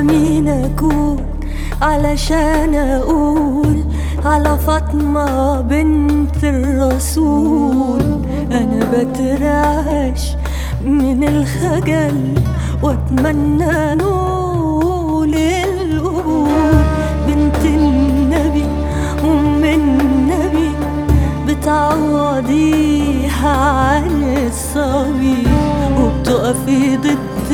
أنا مين أكون علشان أقول على فاطمة بنت الرسول أنا بترعش من الخجل وأتمنى نول القبول بنت النبي أم النبي بتعوضيها عن الصبي وبتقفي ضد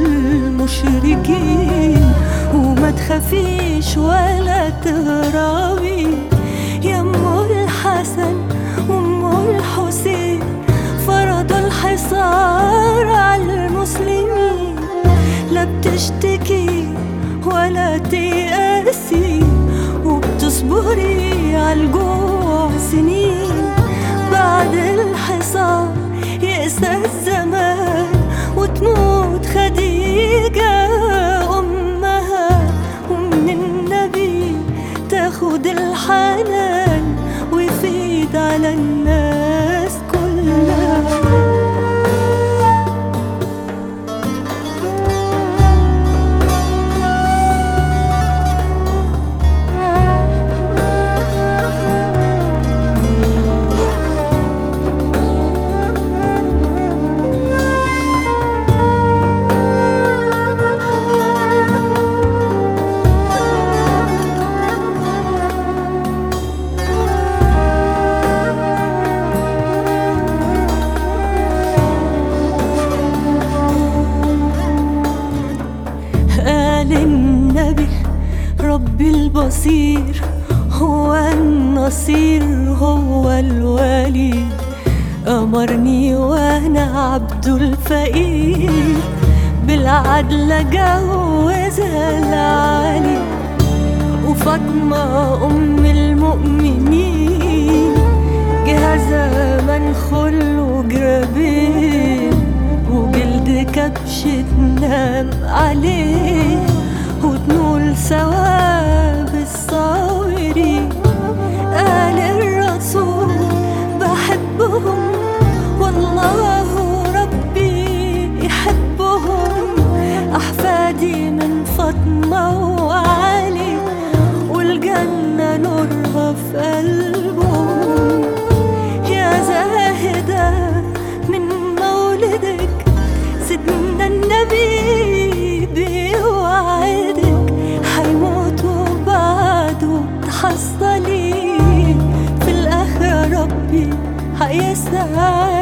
المشركين وما تخافيش ولا تهربي يا ام الحسن وام الحسين فرضوا الحصار على المسلمين لا بتشتكي ولا تيأسي وبتصبري عالجوع سنين بعد الحصار يأسى الزمان وتموت خديجة أمها ومن النبي تاخد الحنان ويفيد على الناس كلها قال النبي ربي البصير هو النصير هو الولي أمرني وأنا عبد الفقير بالعدل جوزها العلي وفاطمة أم المؤمنين جهازها منخل وجرابين وجلد كبش تنام عليه وتنول ثواب الصابرين قال الرسول بحبهم والله ربي يحبهم أحفادي من فاطمة وعلي والجنة نورها في قلبهم يا زاهدة من مولدك سيدنا النبي بيوعدك حيموت وبعده تحصلي في الآخرة ربي هيسعدك